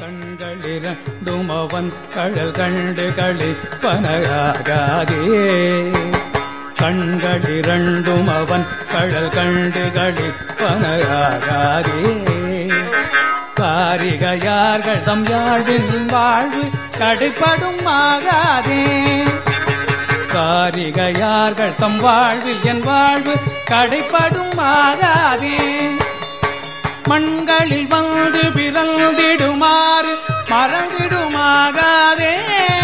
கண்களிரண்டும் அவன் கழல் கண்டு களிப்பனகாதே கண்களிரண்டும் அவன் கழல் கண்டு களிப்பனகாதே காரிகையார்கள் தம் யாழின் வாழ்வு கடைப்படும் ஆகாதே காரிகையார்கள் தம் வாழ்வில் என் வாழ்வு கடைப்படும் ஆகாதே மண்களில் வந்து பிறந்திடுமாறு மறந்திடுமாகாதே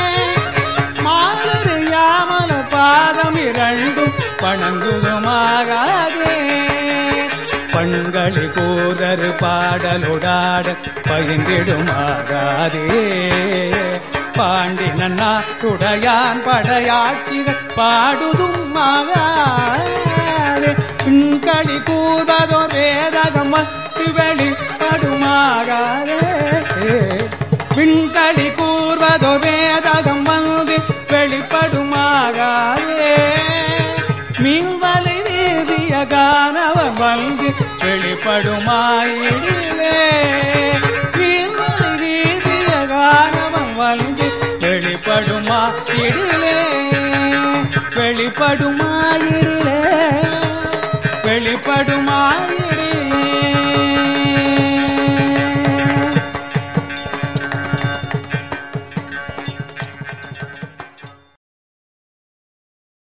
மாலரு யாமல பாதம் இரண்டும் வணங்குதுமாகாதே பண்களி கூதரு பாடலுடாட பகிர்ந்திடுமாகாதே பாண்டி நன்னா துடையான் படையாட்சிகள் பாடுதும் ஆகாதே பின்களி கூததோ வேதகம் வந்து வெளிப்படுமாகாதே விண்களி கூர்வதோ வேதகம் வந்து வெளிப்படுமாகாதே மீன்வலை வீசிய கானவர் வந்து வெளிப்படுமாயிடிலே மீன்வலை வீசிய கானவன் வந்து வெளிப்படுமாயிடிலே வெளிப்படுமாயிடிலே வெளிப்படுமாயிடிலே